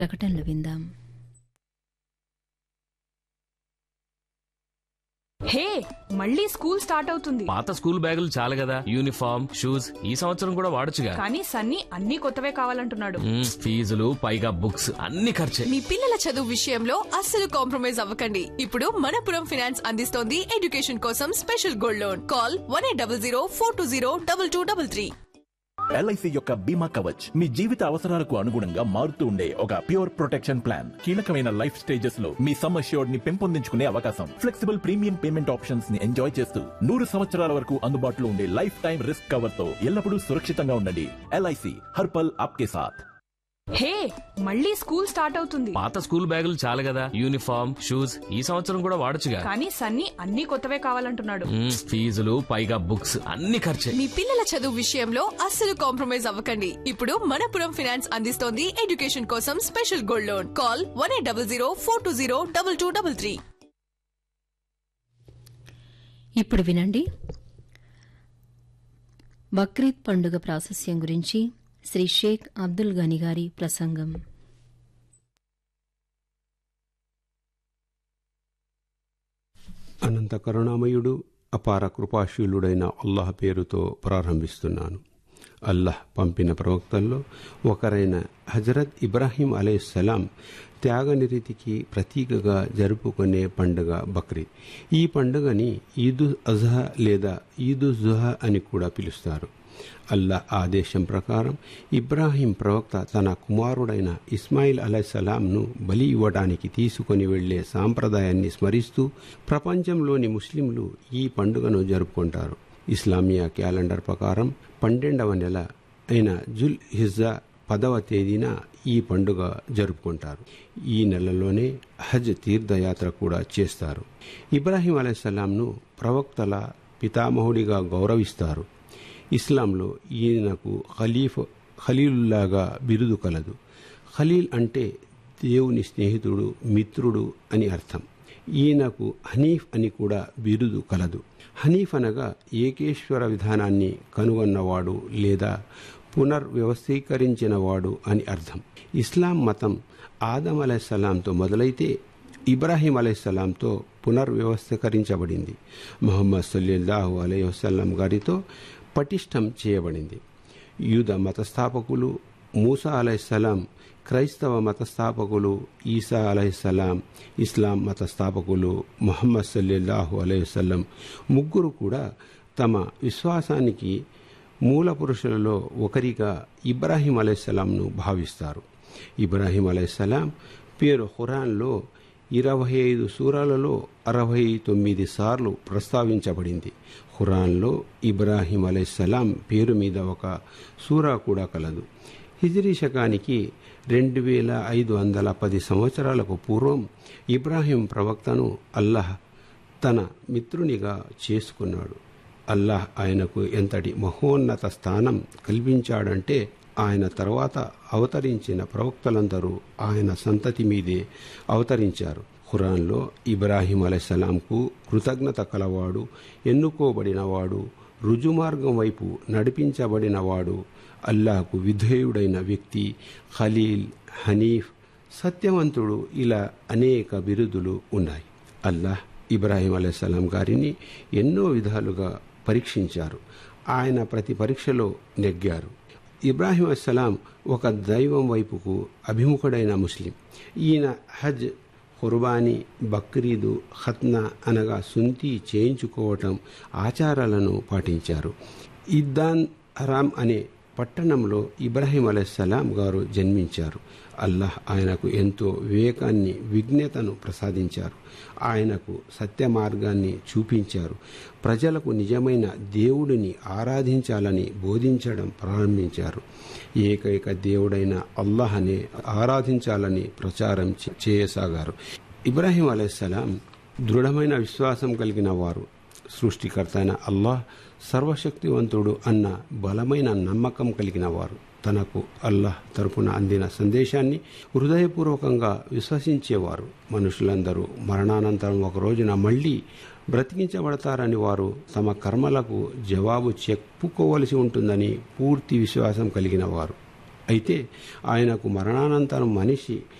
ప్రకటనలు విందాం హే మళ్ళీ స్కూల్ స్టార్ట్ అవుతుంది పాత స్కూల్ బ్యాగులు చాలు కదా యూనిఫామ్ షూస్ ఈ సంవత్సరం కూడా వాడొచ్చుగా కానీ సన్నీ అన్ని కొత్తవే కావాలంటున్నాడు మ్మ్, ఫీజులు పైగా బుక్స్ అన్ని ఖర్చే మీ పిల్లల చదువు విషయంలో అస్సలు కాంప్రమైజ్ అవ్వకండి ఇప్పుడు మనపురం ఫైనాన్స్ అందిస్తోంది ఎడ్యుకేషన్ కోసం special gold loan call one eight double zero four two zero double two double three LIC యొక్క బీమా కవచ్ మీ జీవిత అవసరాలకు అనుగుణంగా మారుతూ ఉండే ఒక ప్యూర్ ప్రొటెక్షన్ ప్లాన్ కీలకమైన లైఫ్ స్టేజెస్ లో మీ సమ్ అష్యూర్డ్ ని పెంపొందించుకునే అవకాశం ఫ్లెక్సిబుల్ ప్రీమియం పేమెంట్ ఆప్షన్స్ ని ఎంజాయ్ చేస్తూ నూరు సంవత్సరాల వరకు అందుబాటులో ఉండే లైఫ్ టైం రిస్క్ కవర్ తో ఎల్లప్పుడూ సురక్షితంగా ఉండండి ఎల్ఐసి హర్పల్ ఆప్కే సాథ్ హే మళ్ళీ స్కూల్ స్టార్ట్ అవుతుంది పాత స్కూల్ బ్యాగులు చాలు కదా యూనిఫామ్ షూస్ ఈ సంవత్సరం కూడా వాడొచ్చుగా కానీ సన్నీ అన్ని కొత్తవే కావాలంటున్నాడు మ్మ్, ఫీజులు పైగా బుక్స్ అన్ని ఖర్చే మీ పిల్లల చదువు విషయంలో అస్సలు కాంప్రమైజ్ అవ్వకండి ఇప్పుడు మనపురం ఫైనాన్స్ అందిస్తోంది ఎడ్యుకేషన్ కోసం special gold loan call one eight double zero four two zero double two double three ఇప్పుడు వినండి బక్రీద్ పండుగ ప్రాశస్యం గురించి శ్రీ షేక్ అబ్దుల్ గని గారి ప్రసంగం అనంత కరుణామయుడు అపార కృపాశీలుడైన అల్లాహ్ పేరుతో ప్రారంభిస్తున్నాను అల్లాహ్ పంపిన ప్రవక్తల్లో ఒకరైన హజరత్ ఇబ్రాహీం అలైహిస్సలాం త్యాగనిరితికి ప్రతీకగా జరుపుకునే పండుగ బక్రీద్ ఈ పండుగని ఈదు అజహా లేదా ఈదు జుహా అని కూడా పిలుస్తారు అల్లాహ్ ఆదేశం ప్రకారం ఇబ్రాహీం ప్రవక్త తన కుమారుడైన ఇస్మాయిల్ అలైసలాంను బలి ఇవ్వడానికి తీసుకొని వెళ్లే సాంప్రదాయాన్ని స్మరిస్తూ ప్రపంచంలోని ముస్లింలు ఈ పండుగను జరుపుకుంటారు ఇస్లామియా క్యాలెండర్ ప్రకారం పన్నెండవ నెల అయిన జుల్ హిజ్జా పదవ తేదీన ఈ పండుగ జరుపుకుంటారు ఈ నెలలోనే హజ్ తీర్థయాత్ర కూడా చేస్తారు ఇబ్రాహీం అలైసలాంను ప్రవక్తల పితామహుడిగా గౌరవిస్తారు ఇస్లాంలో ఈయనకు ఖలీఫ్ ఖలీలుల్లాగా బిరుదు కలదు ఖలీల్ అంటే దేవుని స్నేహితుడు మిత్రుడు అని అర్థం ఈయనకు హనీఫ్ అని కూడా బిరుదు కలదు హనీఫ్ అనగా ఏకేశ్వర విధానాన్ని కనుగొన్నవాడు లేదా పునర్వ్యవస్థీకరించినవాడు అని అర్థం ఇస్లాం మతం ఆదం అలైసలాంతో మొదలైతే ఇబ్రాహీం అలైహిస్సలాంతో పునర్వ్యవస్థీకరించబడింది మొహమ్మద్ సల్లల్లాహు అలైహి వసల్లం గారితో పటిష్టం చేయబడింది యూద మతస్థాపకులు మూసా అలైహిస్సలాం క్రైస్తవ మతస్థాపకులు ఈసా అలైహిస్సలాం ఇస్లాం మతస్థాపకులు మొహమ్మద్ సల్లల్లాహు అలైహి వసల్లం ముగ్గురు కూడా తమ విశ్వాసానికి మూల పురుషులలో ఒకరిగా ఇబ్రాహీం అలైహిస్సలాంను భావిస్తారు ఇబ్రాహీం అలైహిస్సలాం పేరు ఖురాన్లో ఇరవై ఐదు సూరాలలో అరవై తొమ్మిది సార్లు ప్రస్తావించబడింది ఖురాన్లో ఇబ్రాహీం అలైహిస్సలాం పేరు మీద ఒక సూరా కూడా కలదు హిజరీ శకానికి రెండు వేల ఐదు వందల పది సంవత్సరాలకు పూర్వం ఇబ్రాహీం ప్రవక్తను అల్లాహ్ తన మిత్రునిగా చేసుకున్నాడు అల్లాహ్ ఆయనకు ఎంతటి మహోన్నత స్థానం కల్పించాడంటే ఆయన తర్వాత అవతరించిన ప్రవక్తలందరూ ఆయన సంతతి మీదే అవతరించారు ఖురాన్లో ఇబ్రాహీం అలైసలాంకు కృతజ్ఞత కలవాడు ఎన్నుకోబడినవాడు రుజుమార్గం వైపు నడిపించబడినవాడు అల్లాహకు విధేయుడైన వ్యక్తి ఖలీల్ హనీఫ్ సత్యవంతుడు ఇలా అనేక బిరుదులు ఉన్నాయి అల్లాహ్ ఇబ్రాహీం అలైహిస్సలాం గారిని ఎన్నో విధాలుగా పరీక్షించారు ఆయన ప్రతి పరీక్షలో నెగ్గారు ఇబ్రాహీం అస్సలాం ఒక దైవం వైపుకు అభిముఖుడైన ముస్లిం ఈయన హజ్ ఖుర్బానీ బక్రీదు ఖత్నా అనగా సుంతి చేయించుకోవటం ఆచారాలను పాటించారు ఇద్దాన్ హరామ్ అనే పట్టణంలో ఇబ్రాహీం అలైహిస్సలాం గారు జన్మించారు అల్లాహ్ ఆయనకు ఎంతో వివేకాన్ని విజ్ఞతను ప్రసాదించారు ఆయనకు సత్య మార్గాన్ని చూపించారు ప్రజలకు నిజమైన దేవుడిని ఆరాధించాలని బోధించడం ప్రారంభించారు ఏకైక దేవుడైన అల్లాహనే ఆరాధించాలని ప్రచారం చే- చేయసాగారు ఇబ్రాహీం అలైహిస్సలాం దృఢమైన విశ్వాసం కలిగిన వారు సృష్టికర్త అయిన అల్లాహ్ సర్వశక్తివంతుడు అన్న బలమైన నమ్మకం కలిగిన వారు తనకు అల్లాహ్ తరపున అందిన సందేశాన్ని హృదయపూర్వకంగా విశ్వసించేవారు మనుషులందరూ మరణానంతరం ఒక రోజున మళ్లీ బ్రతికించబడతారని వారు తమ కర్మలకు జవాబు చెప్పుకోవలసి ఉంటుందని పూర్తి విశ్వాసం కలిగిన వారు అయితే ఆయనకు మరణానంతరం మనిషి